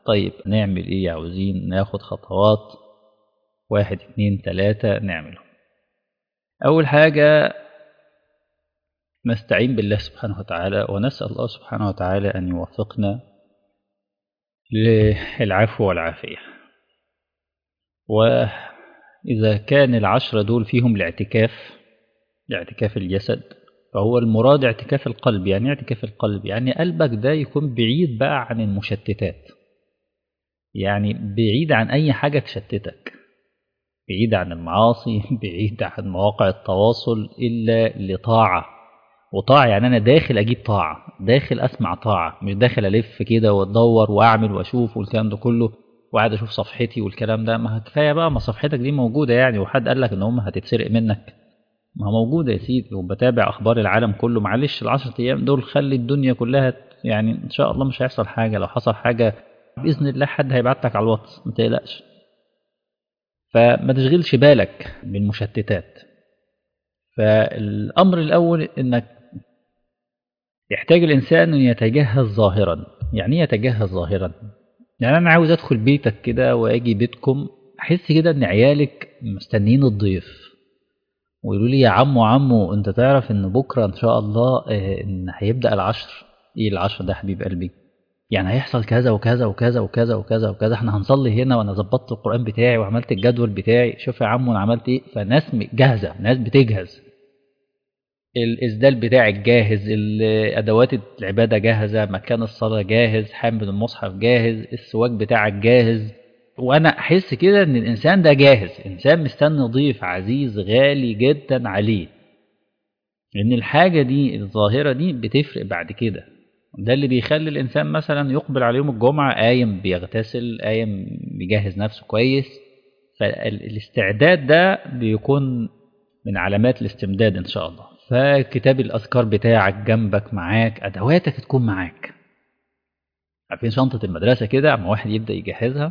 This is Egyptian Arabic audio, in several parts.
طيب نعمل ايه عاوزين ناخد خطوات واحد اتنين تلاتة نعمله أول حاجة نستعين بالله سبحانه وتعالى ونسأل الله سبحانه وتعالى أن يوفقنا للعفو والعافية وإذا كان العشرة دول فيهم الاعتكاف الاعتكاف الجسد فهو المراد اعتكاف القلب يعني اعتكاف القلب يعني قلبك ده يكون بعيد بقى عن المشتتات يعني بعيد عن أي حاجة تشتتك بعيد عن المعاصي بعيد عن مواقع التواصل إلا لطاعة وطاعة يعني أنا داخل أجيب طاعة داخل أسمع طاعة مش داخل ألف كده وأدور وأعمل وأشوف والكلام ده كله وقاعد أشوف صفحتي والكلام ده ما كفاية بقى ما صفحتك دي موجودة يعني وحد قال لك إن هم هتتسرق منك ما موجودة يا سيدي وبتابع أخبار العالم كله معلش العشرة أيام دول خلي الدنيا كلها يعني إن شاء الله مش هيحصل حاجة لو حصل حاجة بإذن الله حد هيبعت لك على الواتس ما تقلقش فما تشغلش بالك بالمشتتات فالأمر الأول إنك يحتاج الإنسان أن يتجهز ظاهرا يعني ايه يتجهز ظاهرا يعني أنا عاوز أدخل بيتك كده وأجي بيتكم أحس كده إن عيالك مستنيين الضيف ويقولوا لي يا عمو عمو أنت تعرف إن بكرة إن شاء الله إن هيبدأ العشر إيه العشر ده حبيب قلبي يعني هيحصل كذا وكذا وكذا وكذا وكذا وكذا احنا هنصلي هنا وانا ظبطت القران بتاعي وعملت الجدول بتاعي شوف يا عم انا عملت ايه فناس جاهزه ناس بتجهز الاسدال بتاعك جاهز ادوات العباده جاهزه مكان الصلاه جاهز حامل المصحف جاهز السواك بتاعك جاهز وانا احس كده ان الانسان ده جاهز انسان مستني ضيف عزيز غالي جدا عليه لان الحاجه دي الظاهره دي بتفرق بعد كده ده اللي بيخلي الإنسان مثلا يقبل على يوم الجمعة قايم بيغتسل قايم بيجهز نفسه كويس فالاستعداد ده بيكون من علامات الاستمداد إن شاء الله فكتاب الأذكار بتاعك جنبك معاك أدواتك تكون معاك عارفين شنطة المدرسة كده أما واحد يبدأ يجهزها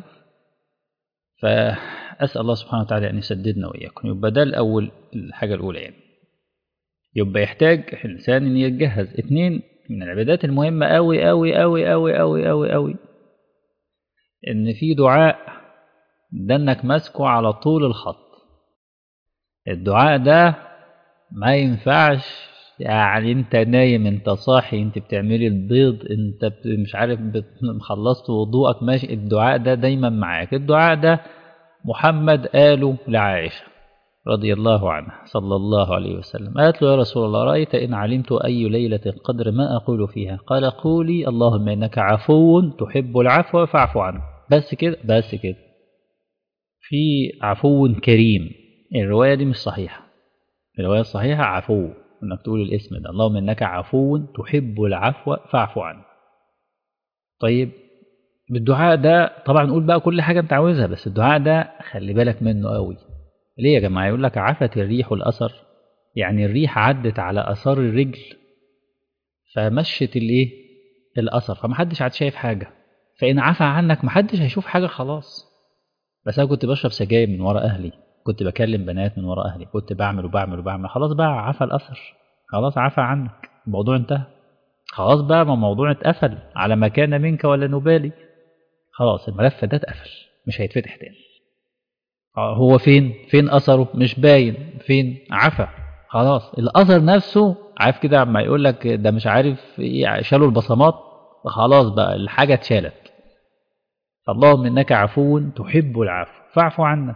فأسأل الله سبحانه وتعالى أن يسددنا وإياكم يبقى ده الأول الحاجة الأولى يعني يبقى يحتاج الإنسان أن يتجهز اتنين من العبادات المهمة أوي أوي أوي أوي أوي أوي أوي إن في دعاء ده إنك ماسكه على طول الخط الدعاء ده ما ينفعش يعني أنت نايم أنت صاحي أنت بتعملي البيض أنت مش عارف خلصت وضوءك ماشي الدعاء ده دايما معاك الدعاء ده محمد قاله لعائشة رضي الله عنها صلى الله عليه وسلم قالت له يا رسول الله رأيت إن علمت أي ليلة قدر ما أقول فيها قال قولي اللهم إنك عفو تحب العفو فاعف عنه بس كده بس كده في عفو كريم الرواية دي مش صحيحة الرواية الصحيحة عفو انك تقول الاسم ده اللهم انك عفو تحب العفو فاعف عنه طيب بالدعاء ده طبعا قول بقى كل حاجة انت عاوزها بس الدعاء ده خلي بالك منه قوي ليه يا جماعة يقول لك عفت الريح الأثر يعني الريح عدت على أثار الرجل فمشت الايه الأثر فمحدش عاد شايف حاجة فإن عفى عنك محدش هيشوف حاجة خلاص بس أنا كنت بشرب سجاير من ورا أهلي كنت بكلم بنات من ورا أهلي كنت بعمل وبعمل وبعمل خلاص بقى عفى الأثر خلاص عفى عنك الموضوع انتهى خلاص بقى ما الموضوع اتقفل على ما كان منك ولا نبالي خلاص الملف ده اتقفل مش هيتفتح تاني هو فين فين اثره مش باين فين عفى خلاص الاثر نفسه عارف كده عما يقول لك ده مش عارف ايه شالوا البصمات خلاص بقى الحاجه اتشالت اللهم انك عفو تحب العفو فاعف عنا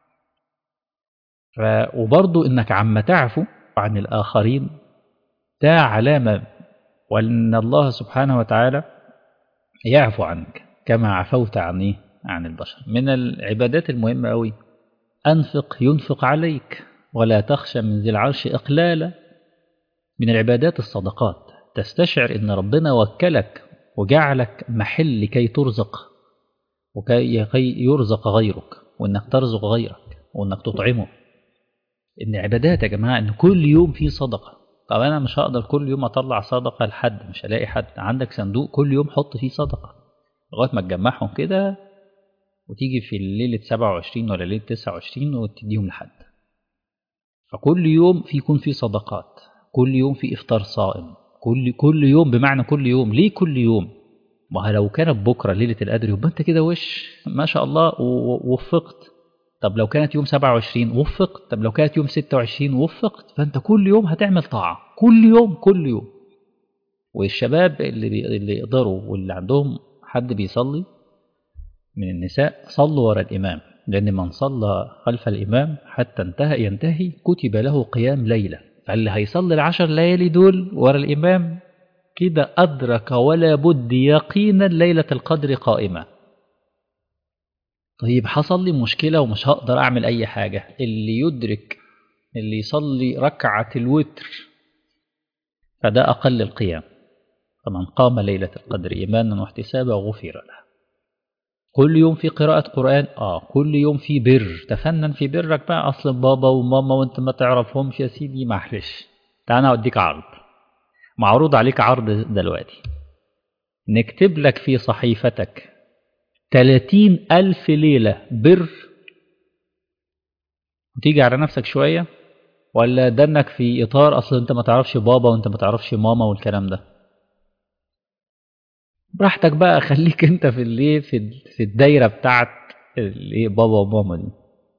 ف... وبرضو انك عما تعفو عن الاخرين ده علامه وان الله سبحانه وتعالى يعفو عنك كما عفوت عن ايه عن البشر من العبادات المهمه قوي أنفق ينفق عليك ولا تخشى من ذي العرش إقلالا من العبادات الصدقات تستشعر إن ربنا وكلك وجعلك محل لكي ترزق وكي يرزق غيرك وإنك ترزق غيرك وإنك تطعمه إن عبادات يا جماعة إن كل يوم في صدقة طب أنا مش هقدر كل يوم أطلع صدقة لحد مش هلاقي حد عندك صندوق كل يوم حط فيه صدقة لغاية ما تجمعهم كده وتيجي في ليلة 27 ولا ليلة 29 وتديهم لحد فكل يوم في يكون في صدقات كل يوم في إفطار صائم كل كل يوم بمعنى كل يوم ليه كل يوم ما لو كانت بكرة ليلة القدر يبقى أنت كده وش ما شاء الله ووفقت طب لو كانت يوم 27 وفقت طب لو كانت يوم 26 وفقت فأنت كل يوم هتعمل طاعة كل يوم كل يوم والشباب اللي بي... اللي يقدروا واللي عندهم حد بيصلي من النساء صلوا ورا الإمام لأن من صلى خلف الإمام حتى انتهى ينتهي كتب له قيام ليلة فاللي هيصلي العشر ليالي دول ورا الإمام كده أدرك ولا بد يقينا ليلة القدر قائمة طيب حصل لي مشكلة ومش هقدر أعمل أي حاجة اللي يدرك اللي يصلي ركعة الوتر فده أقل القيام فمن قام ليلة القدر إيمانا واحتسابا غفر له كل يوم في قراءة قرآن آه كل يوم في بر تفنن في برك بقى أصل بابا وماما وأنت ما تعرفهمش يا سيدي معلش تعال أنا أوديك عرض معروض عليك عرض دلوقتي نكتب لك في صحيفتك تلاتين ألف ليلة بر وتيجي على نفسك شوية ولا دنك في إطار أصل أنت ما تعرفش بابا وأنت ما تعرفش ماما والكلام ده براحتك بقى خليك أنت في اللي في في الدايرة بتاعت اللي بابا وماما دي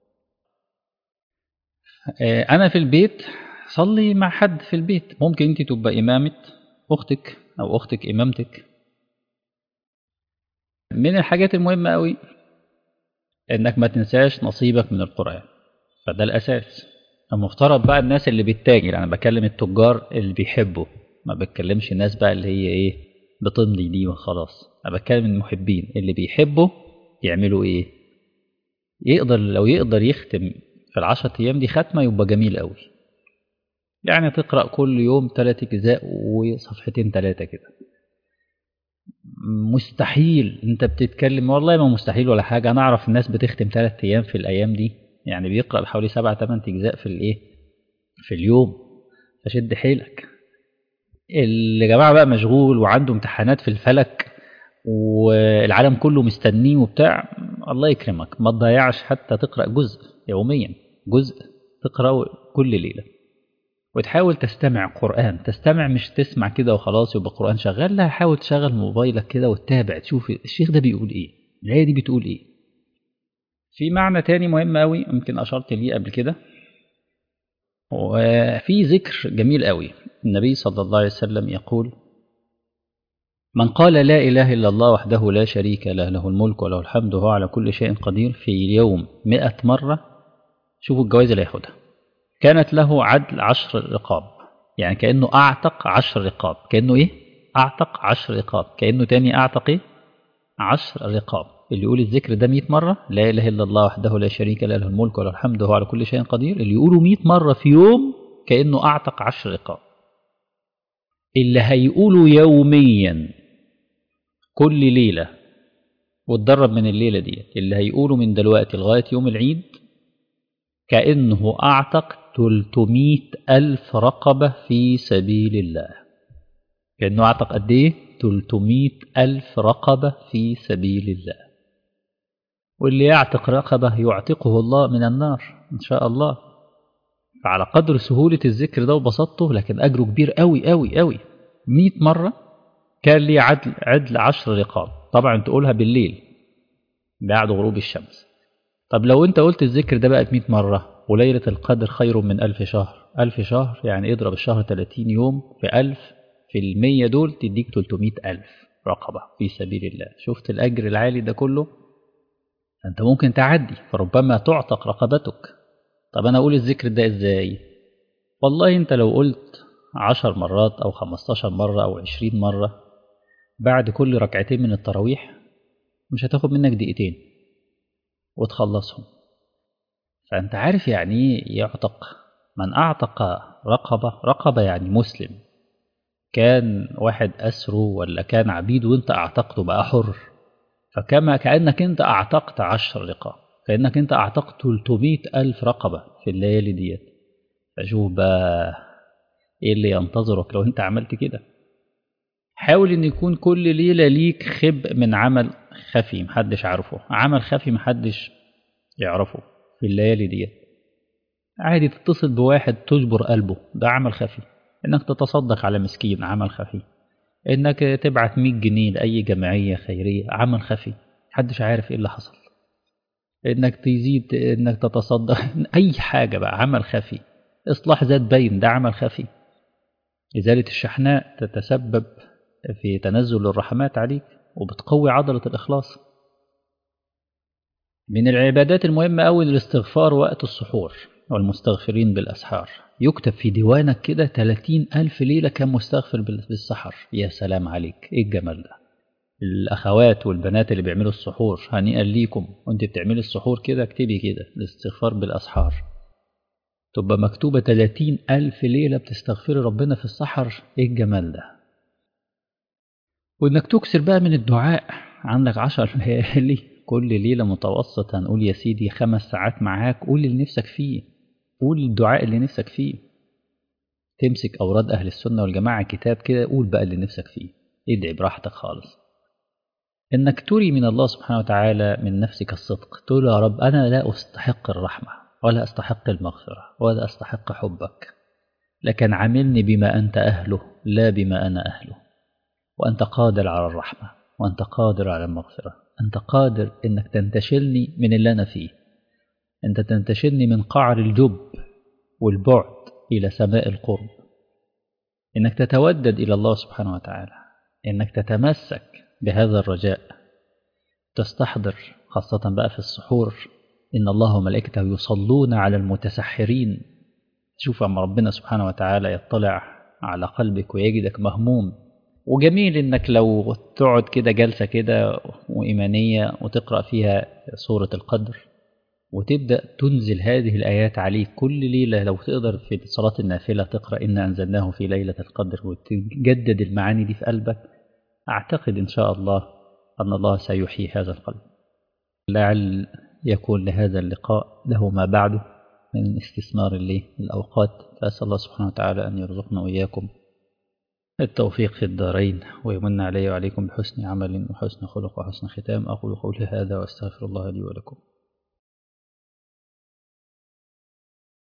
أنا في البيت صلي مع حد في البيت ممكن أنت تبقى إمامة أختك أو أختك إمامتك من الحاجات المهمة قوي إنك ما تنساش نصيبك من القرآن فده الأساس المفترض بقى الناس اللي بتتاجر أنا بكلم التجار اللي بيحبوا ما بتكلمش الناس بقى اللي هي إيه بتمضي دي وخلاص أنا بتكلم المحبين اللي بيحبوا يعملوا إيه يقدر لو يقدر يختم في العشرة أيام دي ختمة يبقى جميل قوي يعني تقرأ كل يوم ثلاث أجزاء وصفحتين ثلاثة كده مستحيل انت بتتكلم والله ما مستحيل ولا حاجة انا اعرف الناس بتختم ثلاث ايام في الايام دي يعني بيقرأ حوالي سبعة ثمان اجزاء في الايه في اليوم فشد حيلك اللي جماعة بقى مشغول وعنده امتحانات في الفلك والعالم كله مستنيه وبتاع الله يكرمك ما تضيعش حتى تقرأ جزء يوميا جزء تقرأه كل ليلة وتحاول تستمع قرآن تستمع مش تسمع كده وخلاص يبقى قرآن شغال لا حاول تشغل موبايلك كده وتتابع تشوف الشيخ ده بيقول ايه الآية دي بتقول ايه في معنى تاني مهم قوي يمكن أشرت ليه قبل كده وفي ذكر جميل قوي النبي صلى الله عليه وسلم يقول من قال لا إله إلا الله وحده لا شريك له له الملك وله الحمد وهو على كل شيء قدير في اليوم مئة مرة شوفوا الجوائز اللي هياخدها كانت له عدل عشر رقاب يعني كأنه أعتق عشر رقاب كأنه إيه؟ أعتق عشر رقاب كأنه تاني أعتق إيه؟ عشر رقاب اللي يقول الذكر ده 100 مرة لا إله إلا الله وحده لا شريك له له الملك وله الحمد وهو على كل شيء قدير اللي يقوله 100 مرة في يوم كأنه أعتق عشر رقاب اللي هيقوله يوميا كل ليلة واتدرب من الليلة دي اللي هيقوله من دلوقتي لغاية يوم العيد كأنه أعتق 300 ألف رقبة في سبيل الله كأنه أعتق قد إيه؟ 300 ألف رقبة في سبيل الله واللي يعتق رقبة يعتقه الله من النار إن شاء الله فعلى قدر سهولة الذكر ده وبساطته لكن أجره كبير قوي قوي قوي 100 مرة كان لي عدل عدل 10 رقاب طبعا تقولها بالليل بعد غروب الشمس طب لو انت قلت الذكر ده بقى 100 مرة وليلة القدر خير من ألف شهر ألف شهر يعني اضرب الشهر 30 يوم في ألف في المية دول تديك 300 ألف رقبة في سبيل الله شفت الأجر العالي ده كله أنت ممكن تعدي فربما تعتق رقبتك طب أنا أقول الذكر ده إزاي والله أنت لو قلت عشر مرات أو خمستاشر مرة أو عشرين مرة بعد كل ركعتين من التراويح مش هتاخد منك دقيقتين وتخلصهم فأنت عارف يعني إيه يعتق من أعتق رقبة رقبة يعني مسلم كان واحد أسره ولا كان عبيد وانت أعتقته بقى حر فكما كأنك انت أعتقت عشر رقاب كأنك انت أعتقت 300 ألف رقبة في الليالي ديت فشوف بقى ايه اللي ينتظرك لو انت عملت كده حاول ان يكون كل ليلة ليك خب من عمل خفي محدش عارفه عمل خفي محدش يعرفه في الليالي ديت عادي تتصل بواحد تجبر قلبه ده عمل خفي انك تتصدق على مسكين عمل خفي إنك تبعت 100 جنيه لأي جمعية خيرية عمل خفي محدش عارف إيه اللي حصل إنك تزيد إنك تتصدق أي حاجة بقى عمل خفي إصلاح ذات بين ده عمل خفي إزالة الشحناء تتسبب في تنزل الرحمات عليك وبتقوي عضلة الإخلاص من العبادات المهمة أوي الاستغفار وقت السحور والمستغفرين بالأسحار يكتب في ديوانك كده 30 ألف ليلة كان مستغفر بالسحر يا سلام عليك إيه الجمال ده الأخوات والبنات اللي بيعملوا السحور هنيئا ليكم وانت بتعملي السحور كده اكتبي كده الاستغفار بالأسحار تبقى مكتوبة 30 ألف ليلة بتستغفري ربنا في السحر إيه الجمال ده وإنك تكسر بقى من الدعاء عندك عشر ليالي كل ليلة متوسط هنقول يا سيدي خمس ساعات معاك قول اللي نفسك فيه قول الدعاء اللي نفسك فيه تمسك أوراد أهل السنة والجماعة كتاب كده قول بقى اللي نفسك فيه ادعي براحتك خالص إنك تري من الله سبحانه وتعالى من نفسك الصدق تقول يا رب أنا لا أستحق الرحمة ولا أستحق المغفرة ولا أستحق حبك لكن عاملني بما أنت أهله لا بما أنا أهله وأنت قادر على الرحمة وأنت قادر على المغفرة أنت قادر إنك تنتشلني من اللي أنا فيه أنت تنتشلني من قعر الجب والبعد إلى سماء القرب إنك تتودد إلى الله سبحانه وتعالى إنك تتمسك بهذا الرجاء تستحضر خاصة بقى في السحور إن الله وملائكته يصلون على المتسحرين تشوف أما ربنا سبحانه وتعالى يطلع على قلبك ويجدك مهموم وجميل إنك لو تقعد كده جلسة كده وإيمانية وتقرأ فيها سورة القدر وتبدأ تنزل هذه الآيات عليك كل ليلة لو تقدر في صلاة النافلة تقرأ إنا أنزلناه في ليلة القدر وتجدد المعاني دي في قلبك أعتقد إن شاء الله أن الله سيحيي هذا القلب لعل يكون لهذا اللقاء له ما بعده من استثمار الأوقات فأسأل الله سبحانه وتعالى أن يرزقنا وإياكم التوفيق في الدارين ويمن علي وعليكم بحسن عمل وحسن خلق وحسن ختام أقول قولي هذا وأستغفر الله لي ولكم